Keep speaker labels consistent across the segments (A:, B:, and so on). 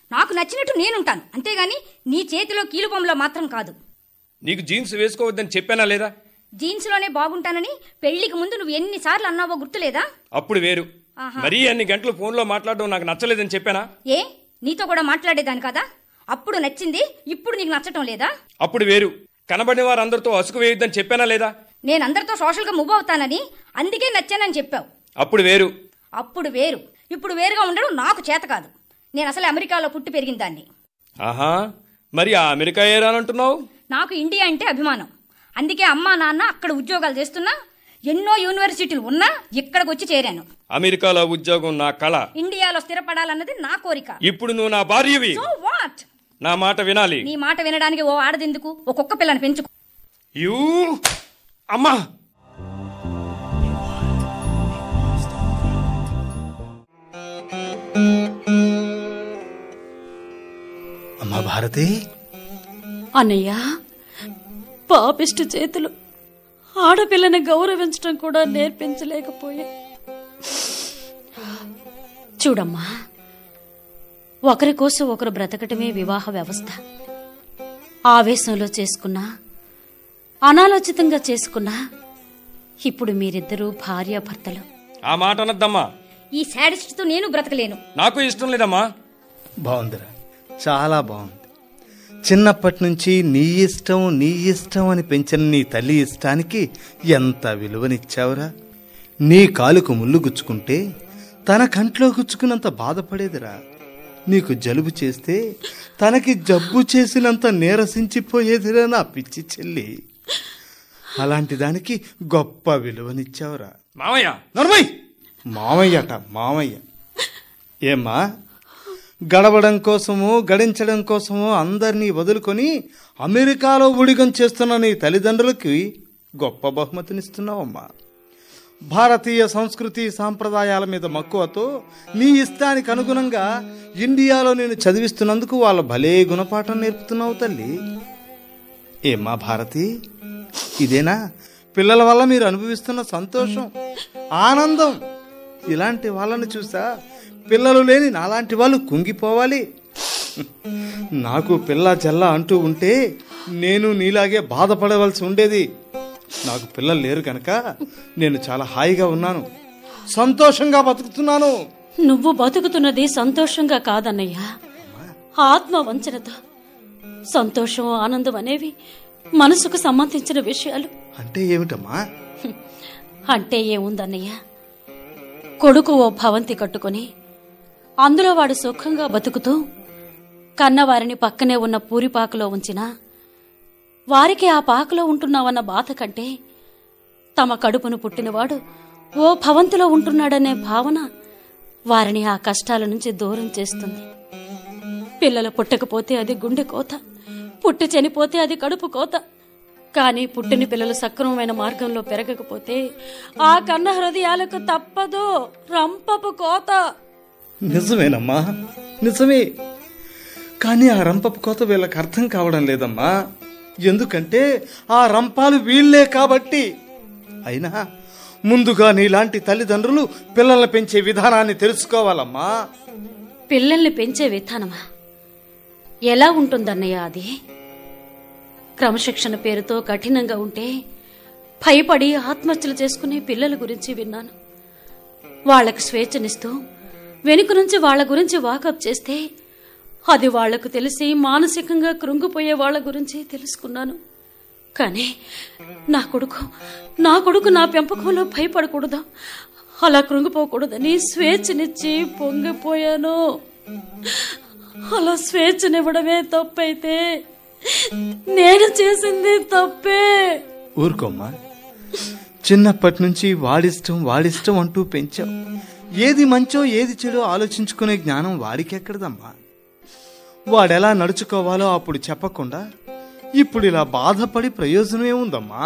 A: నాకు నచ్చినట్టు నేనుంటాను అంతేగాని నీ చేతిలో కీలుబొమ్మలో మాత్రం కాదు
B: నీకు జీన్స్ వేసుకోవద్దని చెప్పానా లేదా
A: జీన్స్లోనే బాగుంటానని పెళ్లికి ముందు నువ్వు ఎన్నిసార్లు అన్నావో గుర్తులేదా
B: అప్పుడు వేరు
A: ఆహా.
B: మరీ అన్ని గంటలు ఫోన్లో మాట్లాడడం నాకు నచ్చలేదని చెప్పానా
A: ఏ నీతో కూడా మాట్లాడేదాని కదా అప్పుడు నచ్చింది ఇప్పుడు నీకు నచ్చటం లేదా
B: అప్పుడు వేరు కనబడిన వారందరితో అసుకు వేయొద్దని చెప్పానా లేదా
A: నేను అందరితో సోషల్గా మూవ్ అవుతానని అందుకే నచ్చానని చెప్పావు
B: అప్పుడు వేరు
A: అప్పుడు వేరు ఇప్పుడు వేరుగా ఉండడం నాకు చేత కాదు నేను అసలు అమెరికాలో పుట్టి పెరిగిన దాన్ని
B: ఆహా మరి ఆ అమెరికా ఏరానంటున్నావు
A: నాకు ఇండియా అంటే అభిమానం అందుకే అమ్మా నాన్న అక్కడ ఉద్యోగాలు చేస్తున్నా ఎన్నో యూనివర్సిటీలు ఉన్నా ఇక్కడికి వచ్చి చేరాను
B: అమెరికాలో ఉద్యోగం నా కళ
A: ఇండియాలో స్థిరపడాలన్నది నా కోరిక
B: ఇప్పుడు నువ్వు నా భార్యవి
A: సో వాట్
B: నా మాట వినాలి
A: నీ మాట వినడానికి ఓ ఆడదెందుకు ఓ కుక్క పిల్లని పెంచుకో
B: యూ అమ్మా
C: అమ్మా భారతి
D: అన్నయ్య పాపిష్టి చేతులు ఆడపిల్లని గౌరవించడం కూడా నేర్పించలేకపోయా చూడమ్మా ఒకరి కోసం ఒకరు బ్రతకటమే వివాహ వ్యవస్థ ఆవేశంలో చేసుకున్నా అనాలోచితంగా చేసుకున్నా ఇప్పుడు మీరిద్దరూ భార్యాభర్తలు
B: ఆ మాట అనద్దమ్మా
A: ఈ శాడిస్ట్తో నేను బ్రతకలేను
B: నాకు ఇష్టం లేదమ్మా
C: బాగుందిరా చాలా బాగుంది చిన్నప్పటి నుంచి నీ ఇష్టం నీ ఇష్టం అని పెంచిన నీ తల్లి ఇష్టానికి ఎంత విలువనిచ్చావురా నీ కాలుకు ముళ్ళు గుచ్చుకుంటే తన కంట్లో గుచ్చుకున్నంత బాధపడేదిరా నీకు జలుబు చేస్తే తనకి జబ్బు చేసినంత నీరసించిపోయేదిరా నా పిచ్చి చెల్లి అలాంటి దానికి గొప్ప విలువనిచ్చావురా
B: మామయ్య
C: నర్మయ్ మామయ్యట మామయ్య ఏమ్మా గడవడం కోసము గడించడం కోసము అందరినీ వదులుకొని అమెరికాలో ఉడిగం చేస్తున్న నీ తల్లిదండ్రులకి గొప్ప బహుమతినిస్తున్నావమ్మా భారతీయ సంస్కృతి సాంప్రదాయాల మీద మక్కువతో నీ ఇష్టానికి అనుగుణంగా ఇండియాలో నేను చదివిస్తున్నందుకు వాళ్ళ భలే గుణపాఠం నేర్పుతున్నావు తల్లి ఏమ్మా భారతి ఇదేనా పిల్లల వల్ల మీరు అనుభవిస్తున్న సంతోషం ఆనందం ఇలాంటి వాళ్ళని చూసా పిల్లలు లేని నాలాంటి వాళ్ళు కుంగిపోవాలి నాకు పిల్ల చెల్ల అంటూ ఉంటే నేను నీలాగే బాధపడవలసి ఉండేది నాకు పిల్లలు లేరు కనుక నేను చాలా హాయిగా ఉన్నాను సంతోషంగా బతుకుతున్నాను
D: నువ్వు బతుకుతున్నది సంతోషంగా కాదన్నయ్య ఆత్మ వంచనతో సంతోషం ఆనందం అనేవి మనసుకు సంబంధించిన విషయాలు
C: అంటే ఏమిటమ్మా
D: అంటే ఏముందన్నయ్య కొడుకు ఓ భవంతి కట్టుకొని అందులో వాడు సుఖంగా బతుకుతూ కన్నవారిని పక్కనే ఉన్న పూరిపాకలో ఉంచినా వారికి ఆ పాకలో ఉంటున్నావన్న బాధ కంటే తమ కడుపును పుట్టినవాడు ఓ భవంతిలో ఉంటున్నాడనే భావన వారిని ఆ కష్టాల నుంచి దూరం చేస్తుంది పిల్లలు పుట్టకపోతే అది గుండె కోత పుట్టి చనిపోతే అది కడుపు కోత కానీ పుట్టిన పిల్లలు సక్రమమైన మార్గంలో పెరగకపోతే ఆ కన్న హృదయాలకు తప్పదు రంపపు కోత
C: నిజమేనమ్మా నిజమే కానీ ఆ రంపపు కోత వీళ్ళకి అర్థం కావడం లేదమ్మా ఎందుకంటే ఆ రంపాలు వీళ్ళే కాబట్టి అయినా ముందుగా నీలాంటి తల్లిదండ్రులు పిల్లల్ని పెంచే విధానాన్ని తెలుసుకోవాలమ్మా
D: పిల్లల్ని పెంచే విధానమా ఎలా ఉంటుందన్నయ్య అది క్రమశిక్షణ పేరుతో కఠినంగా ఉంటే భయపడి ఆత్మహత్యలు చేసుకునే పిల్లల గురించి విన్నాను వాళ్ళకు స్వేచ్ఛనిస్తూ వెనుక నుంచి వాళ్ళ గురించి వాకప్ చేస్తే అది వాళ్లకు తెలిసి మానసికంగా కృంగిపోయే వాళ్ళ గురించి తెలుసుకున్నాను కానీ నా కొడుకు నా కొడుకు నా పెంపకంలో భయపడకూడదు అలా కృంగిపోకూడదని స్వేచ్ఛనిచ్చి పొంగిపోయాను అలా స్వేచ్ఛనివ్వడమే తప్పైతే నేను చేసింది తప్పే
C: ఊరుకోమ్మా చిన్నప్పటి నుంచి వాడిష్టం వాడిష్టం అంటూ పెంచావు ఏది మంచో ఏది చెడో ఆలోచించుకునే జ్ఞానం వాడికెక్కడదమ్మా వాడెలా నడుచుకోవాలో అప్పుడు చెప్పకుండా ఇప్పుడు ఇలా బాధపడి ప్రయోజనం ఏముందమ్మా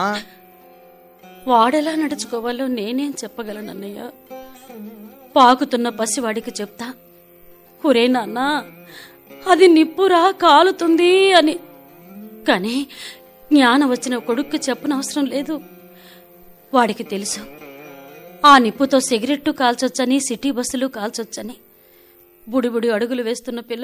D: వాడెలా నడుచుకోవాలో నేనేం చెప్పగలనన్నయ్య పాకుతున్న పసివాడికి చెప్తా ఒరే నాన్న అది నిప్పురా కాలుతుంది అని కానీ జ్ఞానం వచ్చిన కొడుక్కి చెప్పనవసరం లేదు వాడికి తెలుసు ఆ నిప్పుతో సిగరెట్టు కాల్చొచ్చని సిటీ బస్సులు కాల్చొచ్చని బుడిబుడి అడుగులు వేస్తున్న పిల్ల